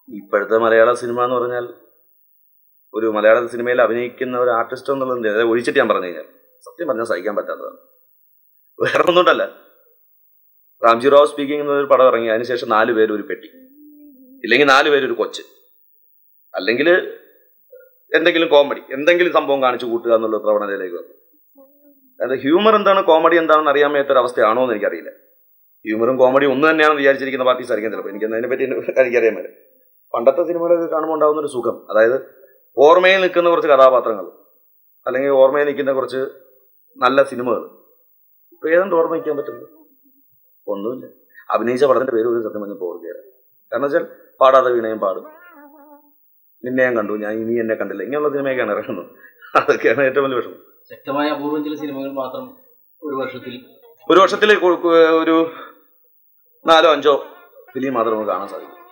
ഇപ്പോഴത്തെ മലയാള സിനിമ എന്ന് പറഞ്ഞാൽ ഒരു മലയാള സിനിമയിൽ അഭിനയിക്കുന്ന ഒരു ആർട്ടിസ്റ്റ് എന്നുള്ളത് അതായത് ഒഴിച്ചിട്ട് ഞാൻ പറഞ്ഞു കഴിഞ്ഞാൽ സത്യം പറഞ്ഞാൽ സഹിക്കാൻ പറ്റാത്തതാണ് വേറെ ഒന്നുകൊണ്ടല്ല റാംജി റാവ് സ്പീക്കിംഗ് എന്നൊരു പടം ഇറങ്ങി അതിനുശേഷം നാല് പേര് ഒരു പെട്ടി ഇല്ലെങ്കിൽ നാല് പേര് ഒരു കൊച്ച് അല്ലെങ്കിൽ എന്തെങ്കിലും കോമഡി എന്തെങ്കിലും സംഭവം കാണിച്ചു കൂട്ടുക എന്നുള്ള പ്രവണതയിലേക്ക് വന്നു അതായത് ഹ്യൂമർ എന്താണ് കോമഡി എന്താണെന്ന് അറിയാൻ മേത്തൊരു അവസ്ഥയാണോ എന്ന് എനിക്കറിയില്ല ഹ്യൂമറും കോമഡിയും ഒന്ന് തന്നെയാണെന്ന് വിചാരിച്ചിരിക്കുന്ന പാർട്ടീസ് ആയിരിക്കും ചിലപ്പോൾ എനിക്ക് അതിനെ പറ്റി എനിക്കറിയാൻ മേലെ പണ്ടത്തെ സിനിമകളൊക്കെ കാണുമ്പോൾ ഉണ്ടാകുന്ന ഒരു സുഖം അതായത് ഓർമ്മയിൽ നിൽക്കുന്ന കുറച്ച് കഥാപാത്രങ്ങൾ അല്ലെങ്കിൽ ഓർമ്മയിൽ നിൽക്കുന്ന കുറച്ച് നല്ല സിനിമകൾ ഇപ്പൊ ഏതാണ്ട് ഓർമ്മ വയ്ക്കാൻ പറ്റുന്നത് ഒന്നുമില്ല അഭിനയിച്ച പടത്തിന്റെ പേര് ഒരു സത്യം പറഞ്ഞ് ഓർക്കുകയാണ് കാരണം വെച്ചാൽ പാടാതെ വീണയും പാടും നിന്നെ ഞാൻ കണ്ടു ഞാൻ ഇനി എന്നെ കണ്ടില്ല ഇങ്ങനെയുള്ള സിനിമയൊക്കെയാണ് ഇറങ്ങുന്നത് അതൊക്കെയാണ് ഏറ്റവും വലിയ വിഷമം ശക്തമായ അപൂർവം ചില സിനിമകൾ മാത്രം ഒരു വർഷത്തിൽ ഒരു വർഷത്തിൽ ഒരു നാലോ അഞ്ചോ ഫിലിം മാത്രം നമുക്ക് കാണാൻ സാധിക്കും